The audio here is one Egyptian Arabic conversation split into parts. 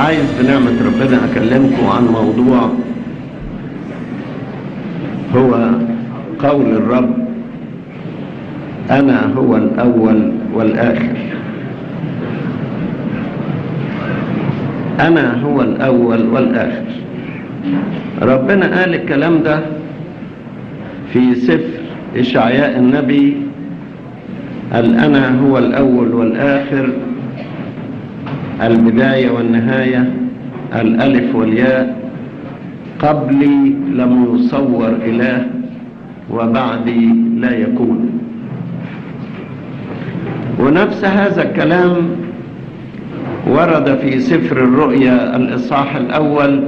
عايز بنعمة ربنا أكلمكم عن موضوع هو قول الرب أنا هو الأول والآخر أنا هو الأول والآخر ربنا قال الكلام ده في سفر إشعياء النبي قال أنا هو الأول والآخر البداية والنهاية الألف والياء قبلي لم يصور إله وبعدي لا يكون ونفس هذا الكلام ورد في سفر الرؤيا الإصحاح الأول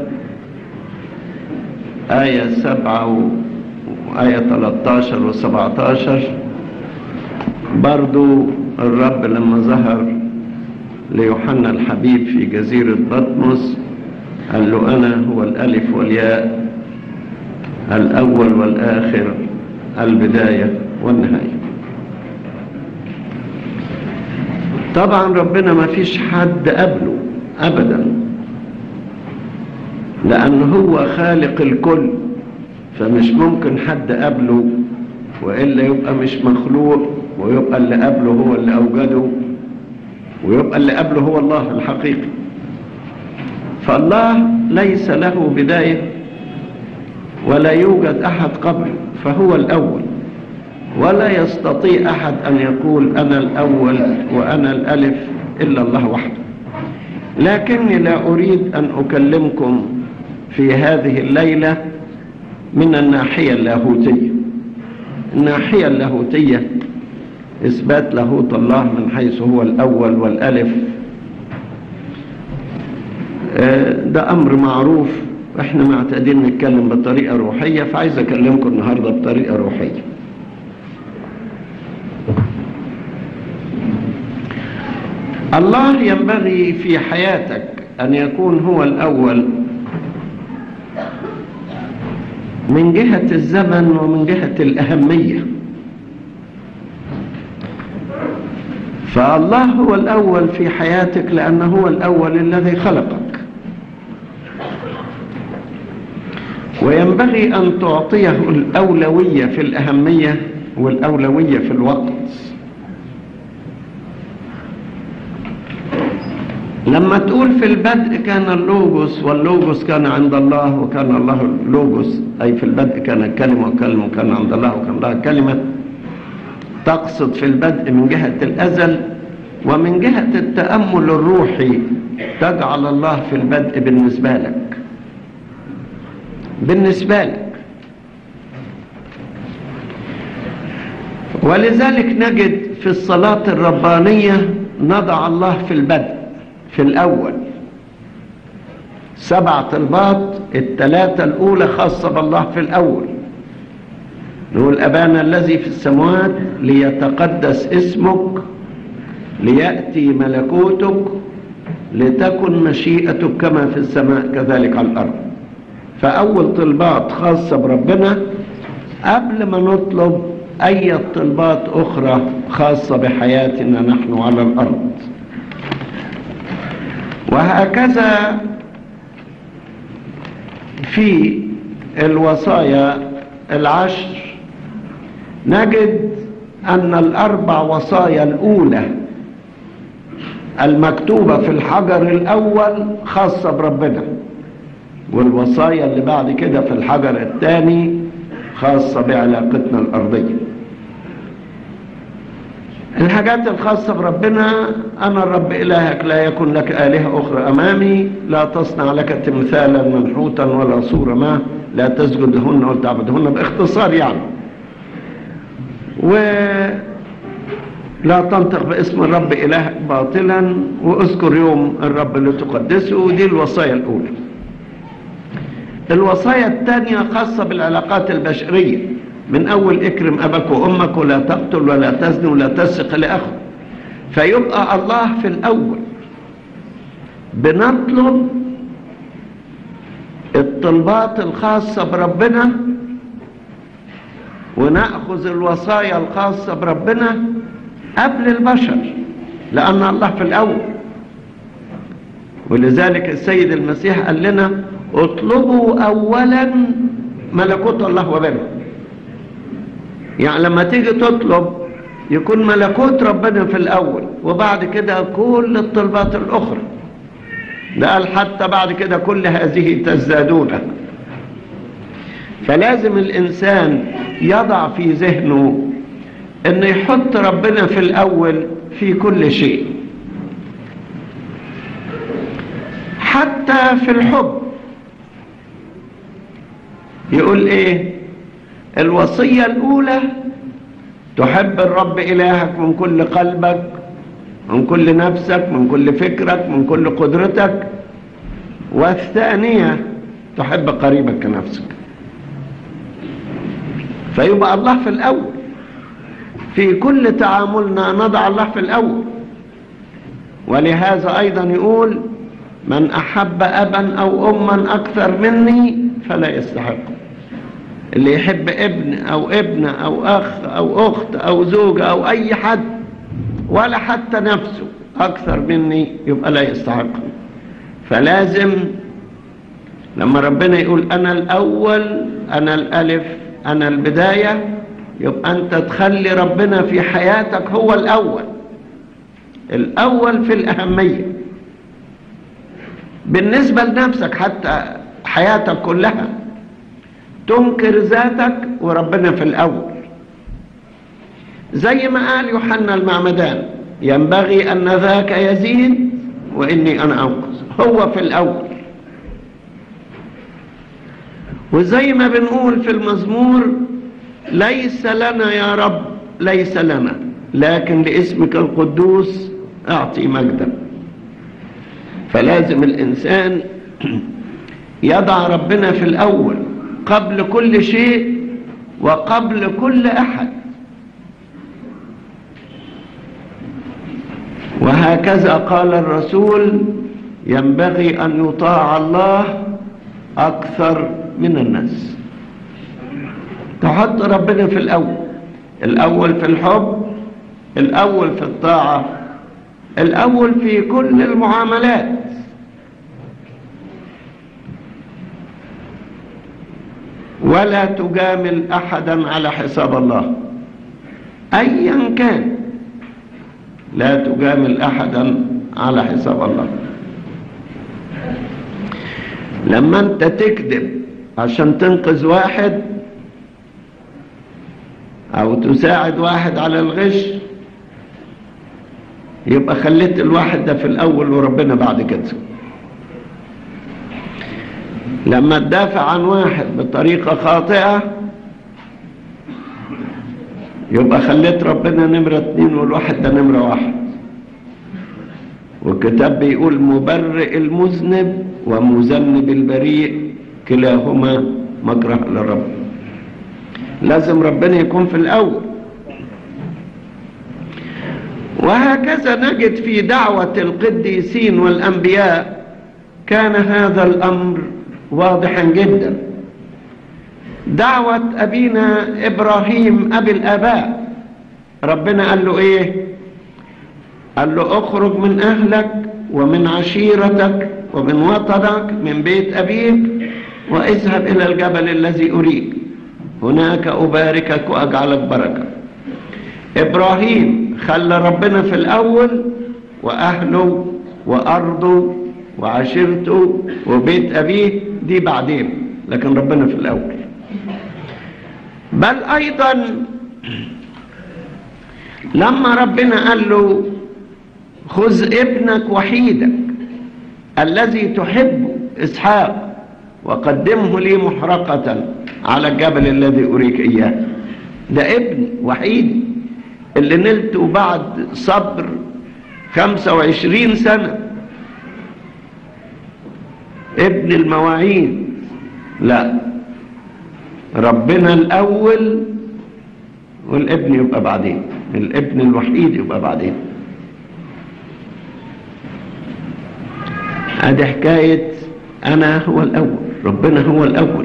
آية سبعة وآية 13 و 17 برضو الرب لما ظهر ليوحنا الحبيب في جزيرة بطمس قال له أنا هو الألف والياء الأول والآخر البداية والنهاية طبعا ربنا ما فيش حد قبله أبدا لأن هو خالق الكل فمش ممكن حد قبله وإلا يبقى مش مخلوق ويبقى اللي قبله هو اللي أوجده ويبقى اللي قبله هو الله الحقيقي فالله ليس له بداية ولا يوجد أحد قبله فهو الأول ولا يستطيع أحد أن يقول أنا الأول وأنا الألف إلا الله وحده لكني لا أريد أن أكلمكم في هذه الليلة من الناحية اللاهوتية الناحية اللاهوتية إثبات لاهوت الله من حيث هو الأول والألف ده أمر معروف احنا معتادين نتكلم بطريقة روحية فعايز أكلمكم النهاردة بطريقة روحية الله ينبغي في حياتك أن يكون هو الأول من جهة الزمن ومن جهة الأهمية فالله هو الأول في حياتك لأنه هو الأول الذي خلقك وينبغي أن تعطيه الأولوية في الأهمية والأولوية في الوقت لما تقول في البدء كان اللوجوس واللوجوس كان عند الله وكان الله اللوجوس أي في البدء كان الكلمة وكلمة كان عند الله وكان الله الكلمة تقصد في البدء من جهة الأزل ومن جهة التأمل الروحي تجعل الله في البدء بالنسبة لك بالنسبة لك ولذلك نجد في الصلاة الربانية نضع الله في البدء في الأول سبع طلبات الثلاثة الأولى خاصة بالله في الأول نقول أبانا الذي في السماوات ليتقدس اسمك ليأتي ملكوتك لتكن مشيئتك كما في السماء كذلك على الأرض فأول طلبات خاصة بربنا قبل ما نطلب أي طلبات أخرى خاصة بحياتنا نحن على الأرض وهكذا في الوصايا العشر نجد أن الأربع وصايا الأولى المكتوبة في الحجر الأول خاصة بربنا والوصايا اللي بعد كده في الحجر الثاني خاصة بعلاقتنا الأرضية الحاجات الخاصة بربنا أنا الرب إلهك لا يكن لك آلهة أخرى أمامي لا تصنع لك تمثالا منحوتا ولا صورة ما لا تسجد لهن ولا تعبدهن باختصار يعني ولا تنطق باسم الرب إلهك باطلا واذكر يوم الرب لتقدسه ودي الوصايا الأولى الوصايا الثانية خاصة بالعلاقات البشرية من أول اكرم أبك وأمك ولا تقتل ولا تزني ولا تسرق لأخوك فيبقى الله في الأول بنطلب الطلبات الخاصة بربنا ونأخذ الوصايا الخاصة بربنا قبل البشر لأن الله في الأول ولذلك السيد المسيح قال لنا اطلبوا اولا ملكوت الله وبره يعني لما تيجي تطلب يكون ملكوت ربنا في الاول وبعد كده كل الطلبات الاخرى ده قال حتى بعد كده كل هذه تزدادون فلازم الانسان يضع في ذهنه انه يحط ربنا في الاول في كل شيء حتى في الحب يقول ايه الوصية الاولى تحب الرب الهك من كل قلبك من كل نفسك من كل فكرك من كل قدرتك والثانية تحب قريبك كنفسك فيبقى الله في الأول في كل تعاملنا نضع الله في الأول ولهذا أيضا يقول من أحب أبا أو أما أكثر مني فلا يستحق اللي يحب ابن أو ابنة أو أخ أو أخت أو زوجة أو أي حد ولا حتى نفسه أكثر مني يبقى لا يستحق فلازم لما ربنا يقول أنا الأول أنا الألف أنا البداية يبقى أنت تخلي ربنا في حياتك هو الأول الأول في الأهمية بالنسبة لنفسك حتى حياتك كلها تنكر ذاتك وربنا في الأول زي ما قال يوحنا المعمدان ينبغي أن ذاك يزيد وإني أنا أنقص هو في الأول وزي ما بنقول في المزمور ليس لنا يا رب ليس لنا لكن لاسمك القدوس أعطي مجدا فلازم الإنسان يضع ربنا في الأول قبل كل شيء وقبل كل أحد وهكذا قال الرسول ينبغي أن يطاع الله أكثر من الناس تحط ربنا في الأول الأول في الحب الأول في الطاعة الأول في كل المعاملات ولا تجامل أحدا على حساب الله أيا كان لا تجامل أحدا على حساب الله لما أنت تكذب عشان تنقذ واحد أو تساعد واحد على الغش يبقى خليت الواحد ده في الأول وربنا بعد كده لما تدافع عن واحد بطريقة خاطئة يبقى خليت ربنا نمرة اتنين والواحد ده نمرة واحد والكتاب بيقول مبرئ المذنب ومذنب البريء كلاهما مكره للرب لازم ربنا يكون في الأول وهكذا نجد في دعوة القديسين والأنبياء كان هذا الأمر واضحا جدا دعوة أبينا إبراهيم أبي الآباء ربنا قال له إيه قال له اخرج من أهلك ومن عشيرتك ومن وطنك من بيت أبيك واذهب إلى الجبل الذي أريك هناك أباركك وأجعلك بركة إبراهيم خلى ربنا في الأول وأهله وأرضه وعشيرته وبيت أبيه دي بعدين لكن ربنا في الأول بل أيضا لما ربنا قال له خذ ابنك وحيدك الذي تحبه إسحاق وقدمه لي محرقة على الجبل الذي أريك إياه ده ابن وحيد اللي نلته بعد صبر خمسة وعشرين سنة ابن المواعيد لا ربنا الأول والابن يبقى بعدين الابن الوحيد يبقى بعدين هذه حكاية أنا هو الأول ربنا هو الأول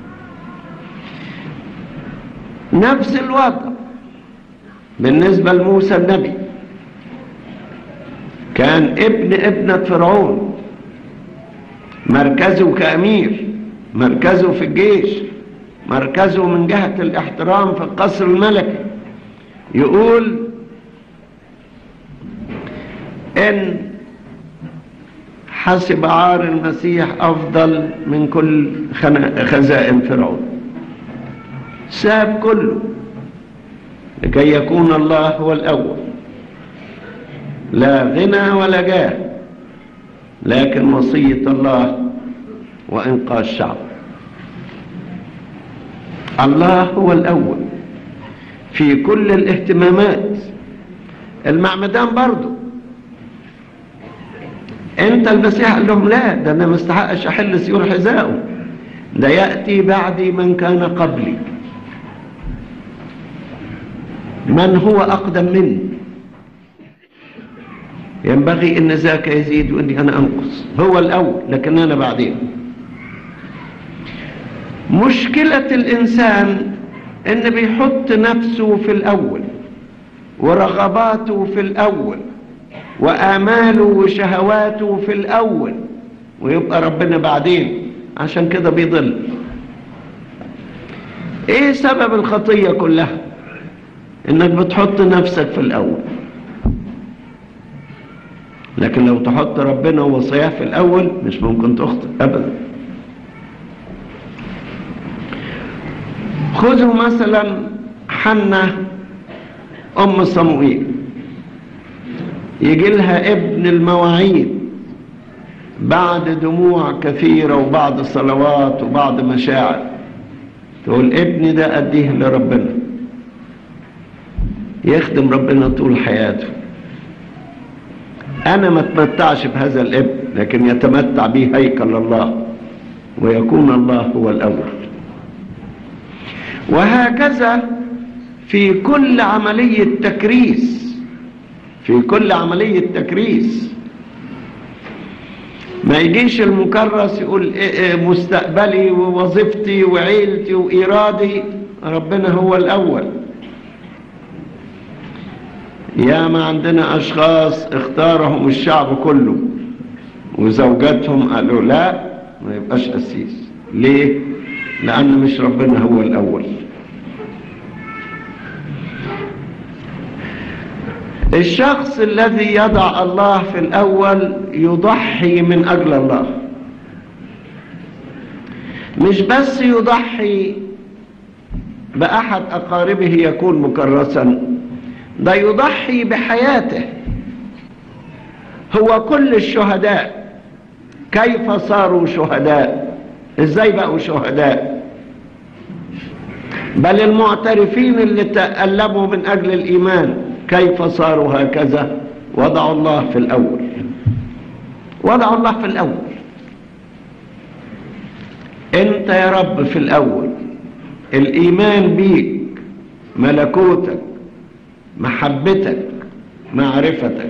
نفس الوضع بالنسبة لموسى النبي كان ابن ابنة فرعون مركزه كأمير مركزه في الجيش مركزه من جهة الاحترام في القصر الملكي يقول ان حسب عار المسيح افضل من كل خزائن فرعون ساب كله لكي يكون الله هو الاول لا غنى ولا جاه لكن وصيه الله وانقاذ الشعب الله هو الاول في كل الاهتمامات المعمدان برضو انت المسيح قال لهم لا ده انا ما استحقش احل سيور حذائه ده ياتي بعدي من كان قبلي من هو اقدم مني ينبغي ان ذاك يزيد واني انا انقص هو الاول لكن انا بعدين مشكله الانسان ان بيحط نفسه في الاول ورغباته في الاول وآماله وشهواته في الأول ويبقى ربنا بعدين عشان كده بيضل ايه سبب الخطية كلها انك بتحط نفسك في الأول لكن لو تحط ربنا ووصاياه في الأول مش ممكن تخطئ أبدا خذوا مثلا حنة أم صموئيل يجي لها ابن المواعيد بعد دموع كثيرة وبعد صلوات وبعد مشاعر تقول ابني ده أديه لربنا يخدم ربنا طول حياته أنا ما اتمتعش بهذا الابن لكن يتمتع به هيكل الله ويكون الله هو الأول وهكذا في كل عملية تكريس في كل عملية تكريس ما يجيش المكرس يقول مستقبلي ووظيفتي وعيلتي وإيرادي ربنا هو الأول يا ما عندنا أشخاص اختارهم الشعب كله وزوجاتهم قالوا لا ما يبقاش قسيس ليه؟ لأن مش ربنا هو الأول الشخص الذي يضع الله في الأول يضحي من أجل الله مش بس يضحي بأحد أقاربه يكون مكرسا ده يضحي بحياته هو كل الشهداء كيف صاروا شهداء ازاي بقوا شهداء بل المعترفين اللي تألموا من أجل الإيمان كيف صاروا هكذا وضعوا الله في الأول وضعوا الله في الأول أنت يا رب في الأول الإيمان بيك ملكوتك محبتك معرفتك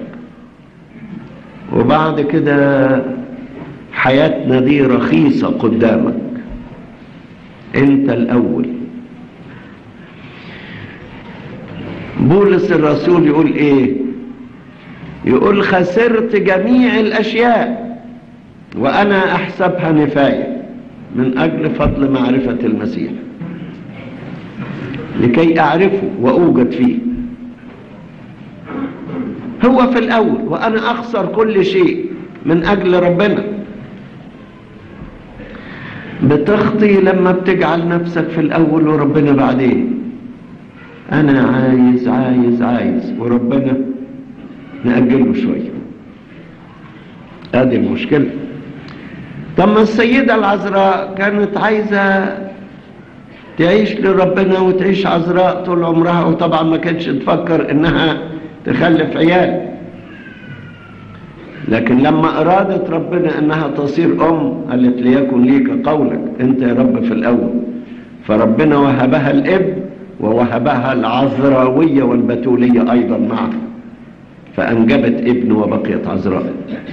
وبعد كده حياتنا دي رخيصة قدامك أنت الأول بولس الرسول يقول ايه يقول خسرت جميع الاشياء وانا احسبها نفايه من اجل فضل معرفه المسيح لكي اعرفه واوجد فيه هو في الاول وانا اخسر كل شيء من اجل ربنا بتخطي لما بتجعل نفسك في الاول وربنا بعدين انا عايز عايز عايز وربنا نأجله شوية هذه المشكلة طب ما السيدة العذراء كانت عايزة تعيش لربنا وتعيش عذراء طول عمرها وطبعا ما كانتش تفكر انها تخلف عيال لكن لما ارادت ربنا انها تصير ام قالت ليكن ليك قولك انت يا رب في الاول فربنا وهبها الابن ووهبها العذراوية والبتولية أيضا معه فأنجبت ابن وبقيت عذراء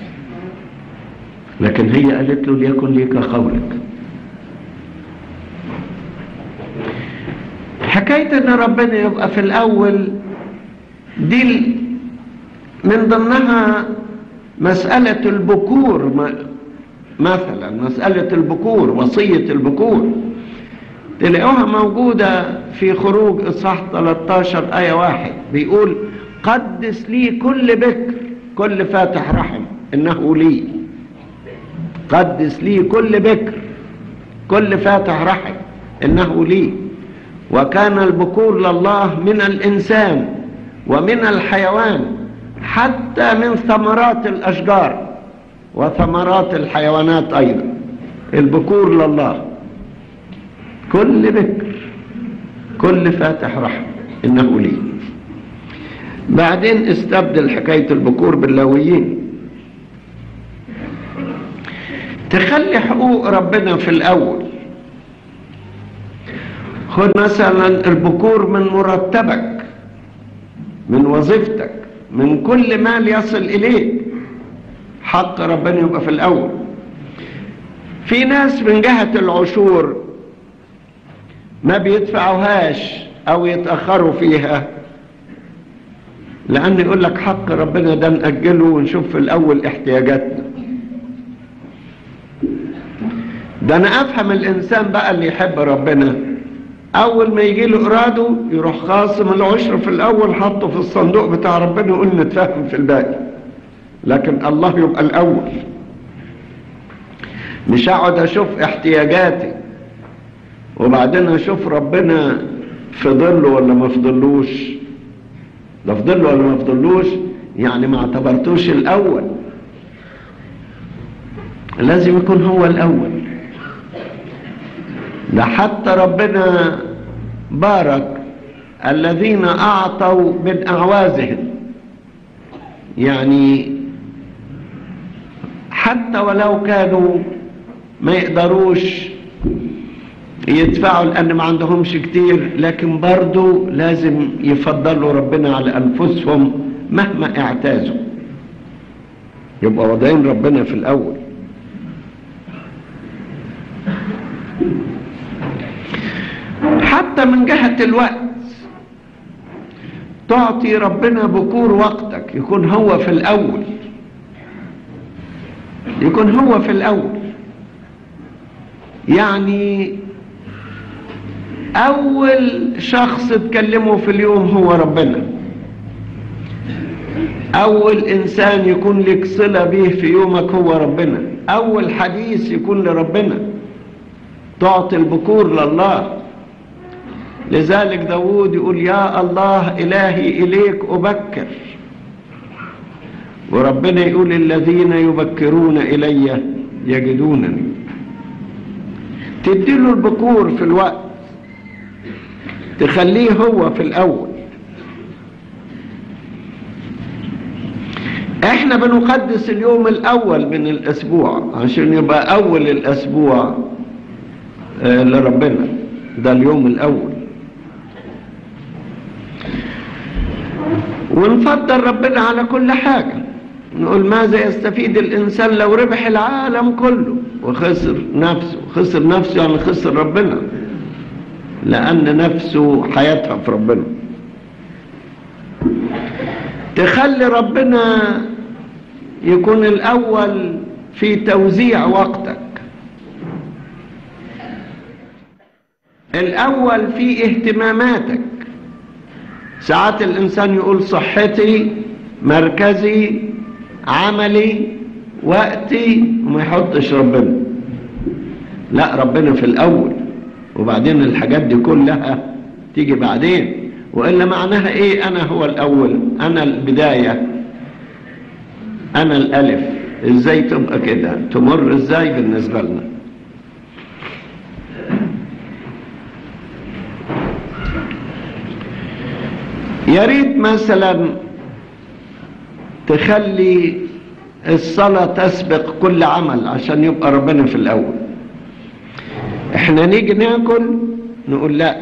لكن هي قالت له ليكن ليك قولك حكاية ان ربنا يبقى في الاول دي من ضمنها مسألة البكور مثلا مسألة البكور وصية البكور تلاقوها موجودة في خروج إصحاح 13 آية واحد بيقول قدس لي كل بكر كل فاتح رحم إنه لي قدس لي كل بكر كل فاتح رحم إنه لي وكان البكور لله من الإنسان ومن الحيوان حتى من ثمرات الأشجار وثمرات الحيوانات أيضا البكور لله كل بكر كل فاتح رحم إنه لي بعدين استبدل حكاية البكور باللويين تخلي حقوق ربنا في الأول خد مثلا البكور من مرتبك من وظيفتك من كل مال يصل إليك حق ربنا يبقى في الأول في ناس من جهة العشور ما بيدفعوهاش أو يتأخروا فيها لأن يقول لك حق ربنا ده نأجله ونشوف في الأول احتياجاتنا ده أنا أفهم الإنسان بقى اللي يحب ربنا أول ما يجي له إراده يروح خاصم العشر في الأول حطه في الصندوق بتاع ربنا يقول نتفاهم في الباقي لكن الله يبقى الأول مش أقعد أشوف احتياجاتي وبعدين أشوف ربنا فضله ولا ما فضلوش ده فضله ولا ما فضلوش يعني ما اعتبرتوش الأول لازم يكون هو الأول ده حتى ربنا بارك الذين أعطوا من أعوازهم يعني حتى ولو كانوا ما يقدروش يدفعوا لأن ما عندهمش كتير لكن برضو لازم يفضلوا ربنا على أنفسهم مهما اعتازوا يبقى وضعين ربنا في الأول حتى من جهة الوقت تعطي ربنا بكور وقتك يكون هو في الأول يكون هو في الأول يعني أول شخص تكلمه في اليوم هو ربنا أول إنسان يكون لك صلة به في يومك هو ربنا أول حديث يكون لربنا تعطي البكور لله لذلك داود يقول يا الله إلهي إليك أبكر وربنا يقول الذين يبكرون إلي يجدونني تديله البكور في الوقت تخليه هو في الأول احنا بنقدس اليوم الأول من الأسبوع عشان يبقى أول الأسبوع آه لربنا ده اليوم الأول ونفضل ربنا على كل حاجة نقول ماذا يستفيد الإنسان لو ربح العالم كله وخسر نفسه خسر نفسه يعني خسر ربنا لأن نفسه حياتها في ربنا تخلي ربنا يكون الأول في توزيع وقتك الأول في اهتماماتك ساعات الإنسان يقول صحتي مركزي عملي وقتي وما يحطش ربنا لا ربنا في الأول وبعدين الحاجات دي كلها تيجي بعدين وإلا معناها إيه أنا هو الأول أنا البداية أنا الألف إزاي تبقى كده تمر إزاي بالنسبة لنا يا ريت مثلا تخلي الصلاة تسبق كل عمل عشان يبقى ربنا في الأول احنا نيجي ناكل نقول لا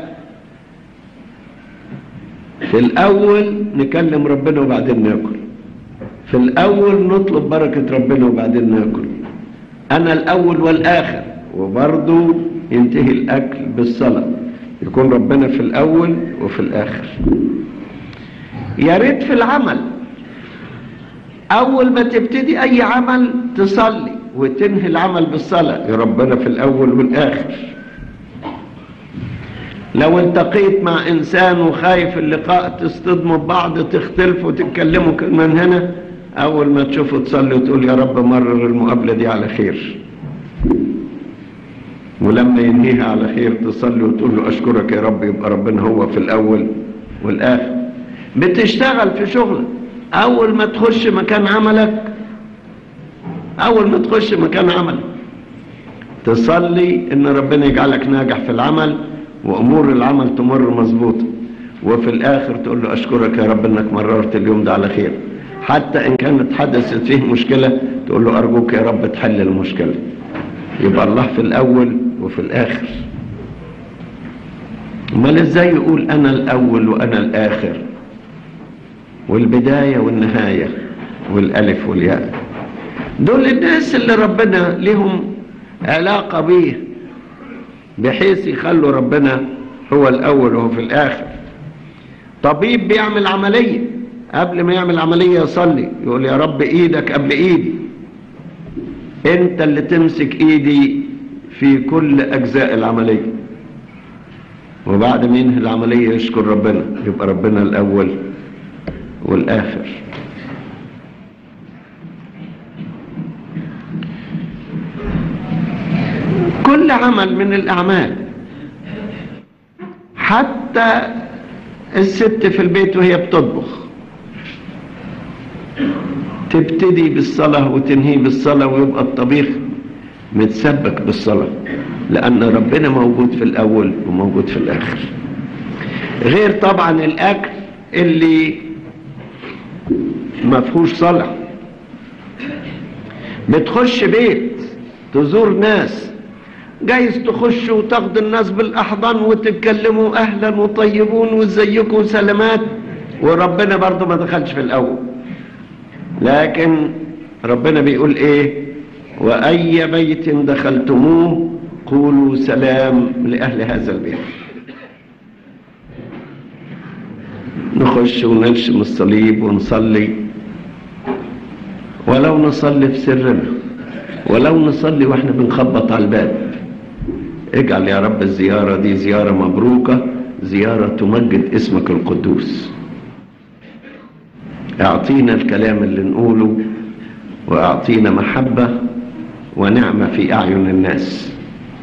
في الأول نكلم ربنا وبعدين ناكل في الأول نطلب بركة ربنا وبعدين ناكل أنا الأول والآخر وبرضه ينتهي الأكل بالصلاة يكون ربنا في الأول وفي الآخر يا ريت في العمل أول ما تبتدي أي عمل تصلي وتنهي العمل بالصلاة يا ربنا في الأول والآخر لو التقيت مع إنسان وخايف اللقاء تصطدموا ببعض تختلفوا وتتكلموا كمان هنا أول ما تشوفوا تصلي وتقول يا رب مرر المقابلة دي على خير ولما ينهيها على خير تصلي وتقول له أشكرك يا رب يبقى ربنا هو في الأول والآخر بتشتغل في شغلك أول ما تخش مكان عملك أول ما تخش مكان عملك تصلي إن ربنا يجعلك ناجح في العمل وأمور العمل تمر مظبوطة وفي الآخر تقول له أشكرك يا رب إنك مررت اليوم ده على خير حتى إن كانت حدثت فيه مشكلة تقول له أرجوك يا رب تحل المشكلة يبقى الله في الأول وفي الآخر امال ازاي يقول أنا الأول وأنا الآخر والبداية والنهاية والألف والياء دول الناس اللي ربنا لهم علاقة بيه بحيث يخلوا ربنا هو الأول وهو في الآخر طبيب بيعمل عملية قبل ما يعمل عملية يصلي يقول يا رب إيدك قبل إيدي أنت اللي تمسك إيدي في كل أجزاء العملية وبعد ما ينهي العملية يشكر ربنا يبقى ربنا الأول والآخر كل عمل من الأعمال حتى الست في البيت وهي بتطبخ تبتدي بالصلاة وتنهي بالصلاة ويبقى الطبيخ متسبك بالصلاة لأن ربنا موجود في الأول وموجود في الآخر غير طبعا الأكل اللي ما فيهوش صلاة بتخش بيت تزور ناس جايز تخش وتاخد الناس بالأحضان وتتكلموا أهلا وطيبون وازيكم سلامات وربنا برضو ما دخلش في الأول لكن ربنا بيقول إيه وأي بيت دخلتموه قولوا سلام لأهل هذا البيت نخش ونلشم الصليب ونصلي ولو نصلي في سرنا ولو نصلي واحنا بنخبط على الباب اجعل يا رب الزيارة دي زيارة مبروكة زيارة تمجد اسمك القدوس اعطينا الكلام اللي نقوله واعطينا محبة ونعمة في أعين الناس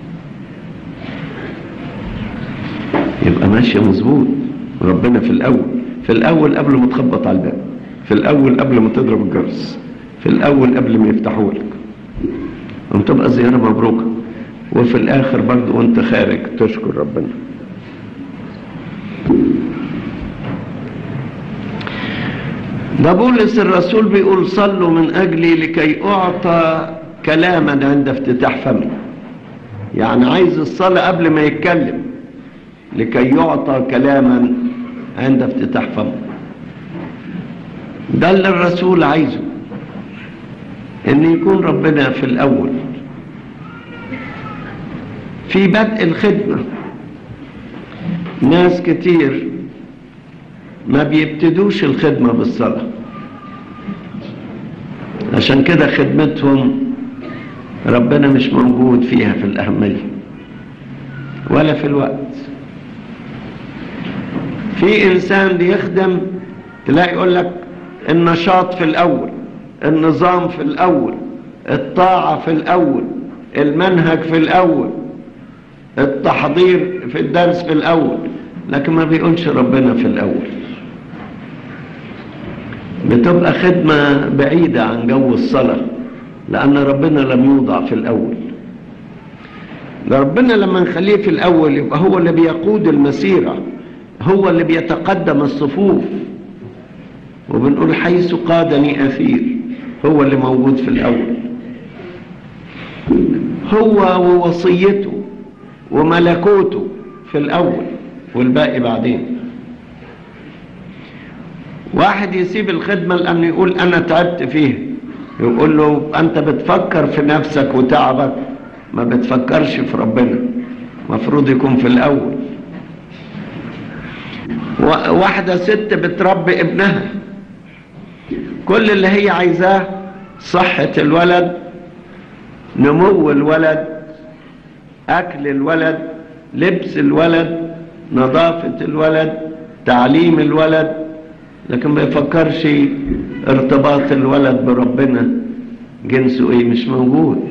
يبقى ماشية مظبوط ربنا في الأول في الأول قبل ما تخبط على الباب في الأول قبل ما تضرب الجرس في الأول قبل ما يفتحوا لك وتبقى زيارة مبروكة وفي الآخر برضو وانت خارج تشكر ربنا ده بولس الرسول بيقول صلوا من أجلي لكي أعطى كلاما عند افتتاح فمي يعني عايز الصلاة قبل ما يتكلم لكي يعطى كلاما عند افتتاح فمه ده اللي الرسول عايزه ان يكون ربنا في الاول في بدء الخدمة ناس كتير ما بيبتدوش الخدمة بالصلاة عشان كده خدمتهم ربنا مش موجود فيها في الأهمية ولا في الوقت في إنسان بيخدم تلاقي يقول لك النشاط في الأول النظام في الأول الطاعة في الأول المنهج في الأول التحضير في الدرس في الأول لكن ما بيقولش ربنا في الأول بتبقى خدمة بعيدة عن جو الصلاة لأن ربنا لم يوضع في الأول ربنا لما نخليه في الأول يبقى هو اللي بيقود المسيرة هو اللي بيتقدم الصفوف وبنقول حيث قادني أثير هو اللي موجود في الأول هو ووصيته وملكوته في الأول والباقي بعدين واحد يسيب الخدمة لأنه يقول أنا تعبت فيها يقول له أنت بتفكر في نفسك وتعبك ما بتفكرش في ربنا مفروض يكون في الأول واحدة ست بتربي ابنها كل اللي هي عايزاه صحة الولد نمو الولد أكل الولد لبس الولد نظافة الولد تعليم الولد لكن ما يفكرش ارتباط الولد بربنا جنسه ايه مش موجود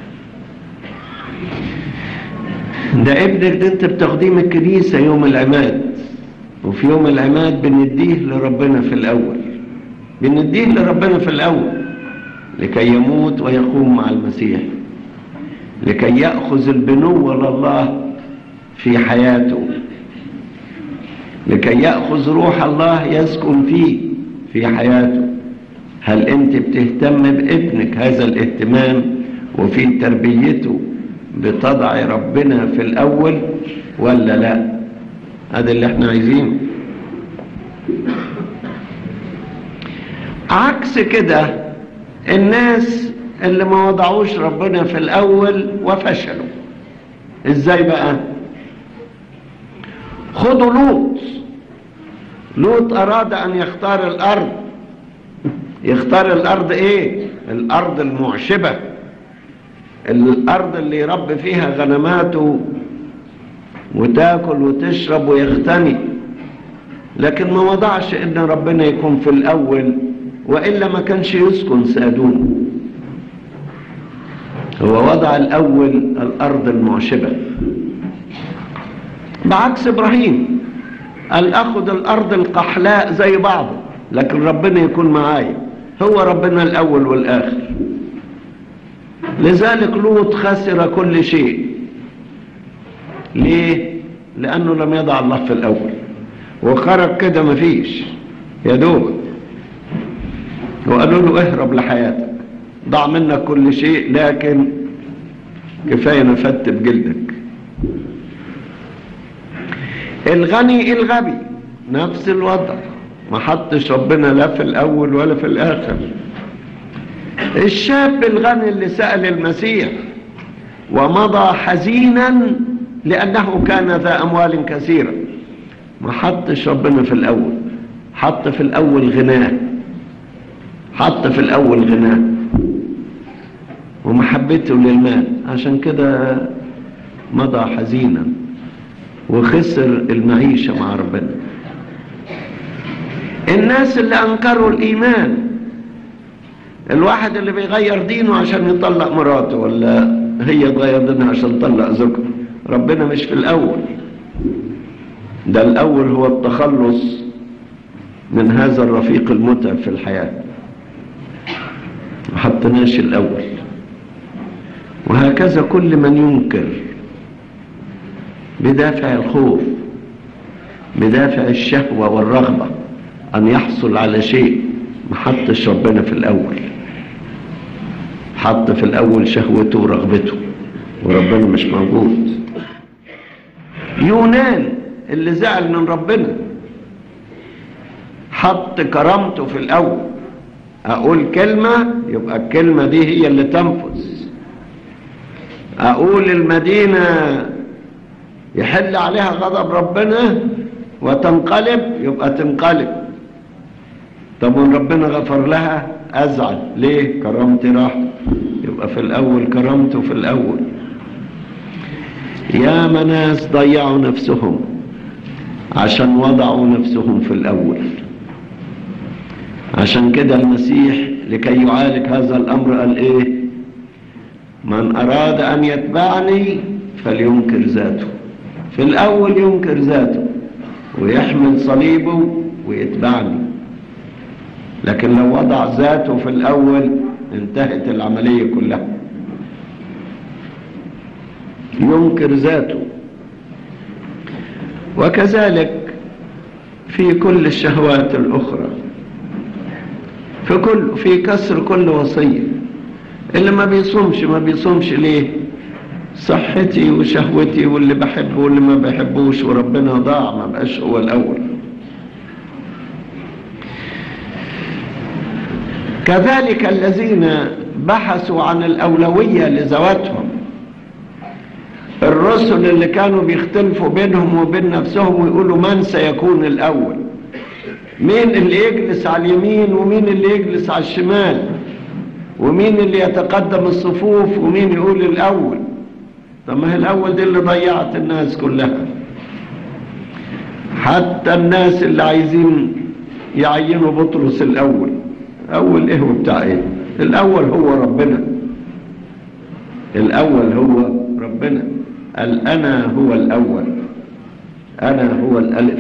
ده ابنك ده انت بتاخديه من الكنيسة يوم العماد وفي يوم العماد بنديه لربنا في الأول بنديه لربنا في الأول لكي يموت ويقوم مع المسيح لكي يأخذ البنوة لله في حياته لكي يأخذ روح الله يسكن فيه في حياته هل انت بتهتم بابنك هذا الاهتمام وفي تربيته بتضع ربنا في الاول ولا لا هذا اللي احنا عايزينه عكس كده الناس اللي ما وضعوش ربنا في الاول وفشلوا ازاي بقى خدوا لوط لوط اراد ان يختار الارض يختار الارض ايه الارض المعشبة الارض اللي يربي فيها غنماته وتاكل وتشرب ويغتني لكن ما وضعش ان ربنا يكون في الاول والا ما كانش يسكن سادون هو وضع الاول الارض المعشبة بعكس ابراهيم قال اخذ الارض القحلاء زي بعضه لكن ربنا يكون معايا هو ربنا الاول والاخر لذلك لوط خسر كل شيء ليه لانه لم يضع الله في الاول وخرج كده مفيش يا دوب وقالوا له اهرب لحياتك ضع منك كل شيء لكن كفايه نفت بجلدك الغني الغبي نفس الوضع ما حطش ربنا لا في الاول ولا في الاخر الشاب الغني اللي سأل المسيح ومضى حزينا لأنه كان ذا أموال كثيرة ما حطش ربنا في الأول حط في الأول غناه حط في الأول غناه ومحبته للمال عشان كده مضى حزينا وخسر المعيشة مع ربنا الناس اللي أنكروا الإيمان الواحد اللي بيغير دينه عشان يطلق مراته ولا هي تغير دينها عشان تطلق زوجها ربنا مش في الأول ده الأول هو التخلص من هذا الرفيق المتعب في الحياة ما حطناش الأول وهكذا كل من ينكر بدافع الخوف بدافع الشهوة والرغبة أن يحصل على شيء ما حطش ربنا في الأول حط في الأول شهوته ورغبته وربنا مش موجود يونان اللي زعل من ربنا حط كرامته في الأول أقول كلمة يبقى الكلمة دي هي اللي تنفذ أقول المدينة يحل عليها غضب ربنا وتنقلب يبقى تنقلب طب وان ربنا غفر لها ازعل ليه كرامتي راح يبقى في الاول كرامته في الاول يا ناس ضيعوا نفسهم عشان وضعوا نفسهم في الاول عشان كده المسيح لكي يعالج هذا الامر قال ايه من اراد ان يتبعني فلينكر ذاته في الاول ينكر ذاته ويحمل صليبه ويتبعني لكن لو وضع ذاته في الأول انتهت العملية كلها ينكر ذاته وكذلك في كل الشهوات الأخرى في كل في كسر كل وصية اللي ما بيصومش ما بيصومش ليه صحتي وشهوتي واللي بحبه واللي ما بحبوش وربنا ضاع ما بقاش هو الأول كذلك الذين بحثوا عن الأولوية لذواتهم الرسل اللي كانوا بيختلفوا بينهم وبين نفسهم ويقولوا من سيكون الأول مين اللي يجلس على اليمين ومين اللي يجلس على الشمال ومين اللي يتقدم الصفوف ومين يقول الأول طب ما هي الأول دي اللي ضيعت الناس كلها حتى الناس اللي عايزين يعينوا بطرس الأول أول إيه وبتاع إيه الأول هو ربنا الأول هو ربنا قال أنا هو الأول أنا هو الألف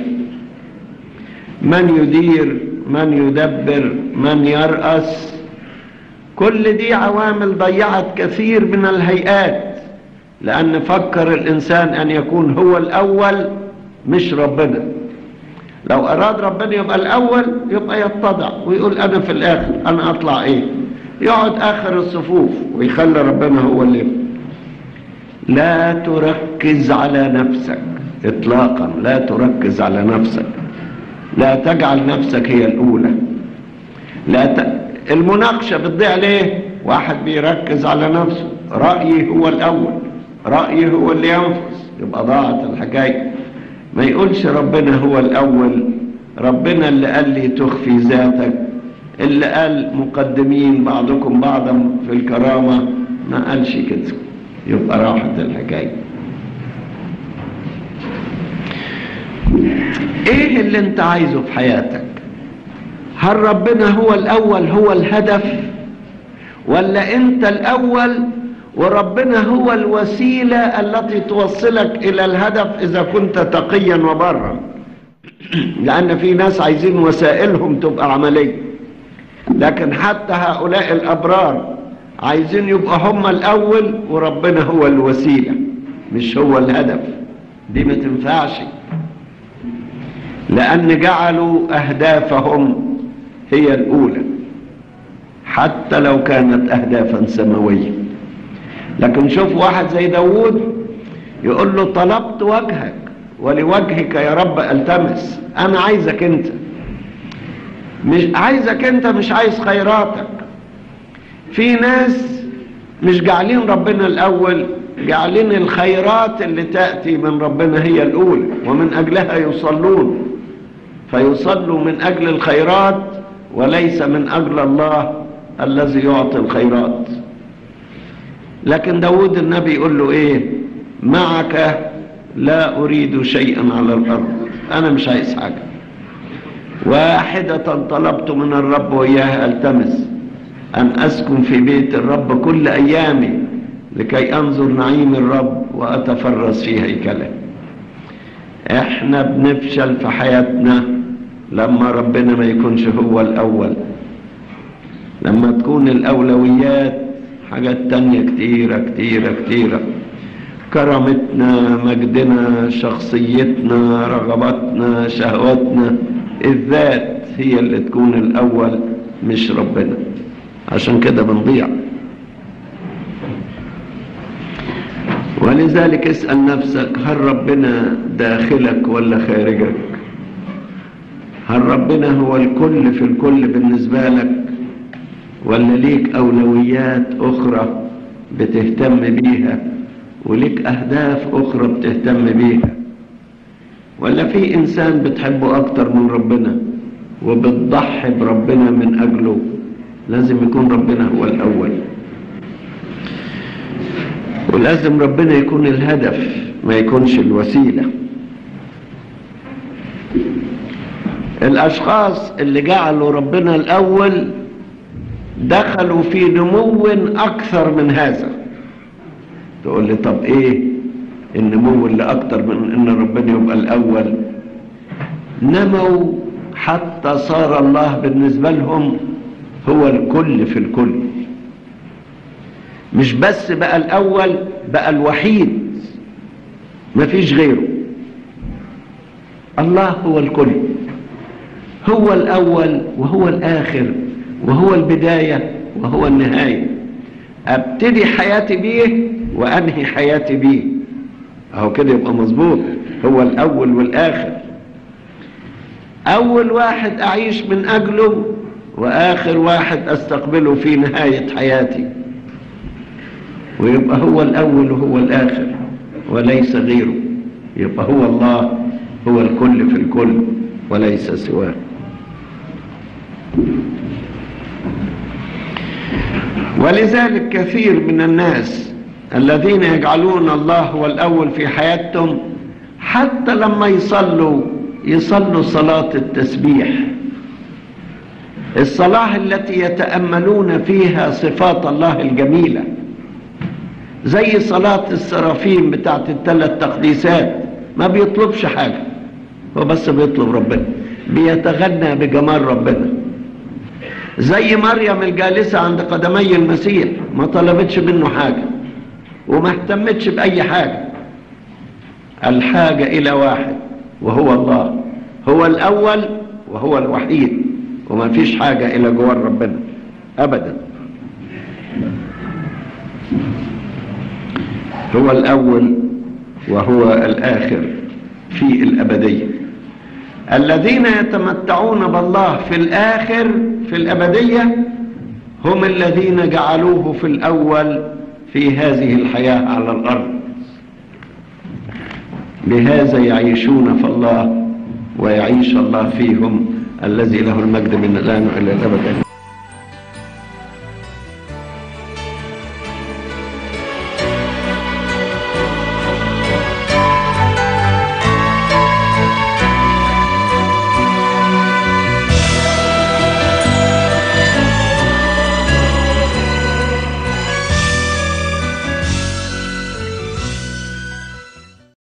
من يدير من يدبر من يرأس كل دي عوامل ضيعت كثير من الهيئات لأن فكر الإنسان أن يكون هو الأول مش ربنا لو أراد ربنا يبقى الأول يبقى يتضع ويقول أنا في الآخر أنا أطلع إيه يقعد آخر الصفوف ويخلي ربنا هو اللي لا تركز على نفسك إطلاقا لا تركز على نفسك لا تجعل نفسك هي الأولى لا ت... المناقشة بتضيع ليه واحد بيركز على نفسه رأيي هو الأول رأيي هو اللي ينفذ يبقى ضاعت الحكاية ما يقولش ربنا هو الأول ربنا اللي قال لي تخفي ذاتك اللي قال مقدمين بعضكم بعضا في الكرامة ما قالش كده يبقى راحت الحكاية ايه اللي انت عايزه في حياتك هل ربنا هو الاول هو الهدف ولا انت الاول وربنا هو الوسيلة التي توصلك الى الهدف اذا كنت تقيا وبرا لان في ناس عايزين وسائلهم تبقى عملية لكن حتى هؤلاء الابرار عايزين يبقى هم الاول وربنا هو الوسيلة مش هو الهدف دي ما تنفعش لأن جعلوا أهدافهم هي الأولى حتى لو كانت أهدافا سماوية لكن شوف واحد زي داود يقول له طلبت وجهك ولوجهك يا رب التمس أنا عايزك أنت مش عايزك أنت مش عايز خيراتك في ناس مش جعلين ربنا الأول جعلين الخيرات اللي تأتي من ربنا هي الأولى ومن أجلها يصلون فيصلوا من أجل الخيرات وليس من أجل الله الذي يعطي الخيرات لكن داود النبي يقول له إيه معك لا أريد شيئا على الأرض أنا مش عايز حاجة واحدة طلبت من الرب وإياها ألتمس أن أسكن في بيت الرب كل أيامي لكي أنظر نعيم الرب وأتفرس في هيكله احنا بنفشل في حياتنا لما ربنا ما يكونش هو الأول لما تكون الأولويات حاجات تانية كتيرة كتيرة كتيرة كرامتنا مجدنا شخصيتنا رغباتنا شهواتنا الذات هي اللي تكون الأول مش ربنا عشان كده بنضيع ولذلك اسأل نفسك هل ربنا داخلك ولا خارجك هل ربنا هو الكل في الكل بالنسبة لك ولا ليك أولويات أخرى بتهتم بيها وليك أهداف أخرى بتهتم بيها ولا في إنسان بتحبه أكتر من ربنا وبتضحي بربنا من أجله لازم يكون ربنا هو الأول ولازم ربنا يكون الهدف ما يكونش الوسيلة الأشخاص اللي جعلوا ربنا الأول دخلوا في نمو أكثر من هذا تقول لي طب إيه النمو اللي أكثر من إن ربنا يبقى الأول نموا حتى صار الله بالنسبة لهم هو الكل في الكل مش بس بقى الأول بقى الوحيد مفيش غيره الله هو الكل هو الأول وهو الآخر وهو البداية وهو النهاية أبتدي حياتي بيه وأنهي حياتي بيه أهو كده يبقى مظبوط هو الأول والآخر أول واحد أعيش من أجله وآخر واحد أستقبله في نهاية حياتي ويبقى هو الأول وهو الآخر وليس غيره يبقى هو الله هو الكل في الكل وليس سواه ولذلك كثير من الناس الذين يجعلون الله هو الأول في حياتهم حتى لما يصلوا يصلوا صلاة التسبيح الصلاة التي يتأملون فيها صفات الله الجميلة زي صلاة السرافيم بتاعت الثلاث تقديسات ما بيطلبش حاجة هو بس بيطلب ربنا بيتغنى بجمال ربنا زي مريم الجالسة عند قدمي المسيح ما طلبتش منه حاجة وما اهتمتش بأي حاجة الحاجة إلى واحد وهو الله هو الأول وهو الوحيد وما فيش حاجة إلى جوار ربنا أبدا هو الأول وهو الآخر في الأبدية الذين يتمتعون بالله في الآخر في الأبدية هم الذين جعلوه في الأول في هذه الحياة على الأرض بهذا يعيشون في الله ويعيش الله فيهم الذي له المجد من الآن إلى الأبد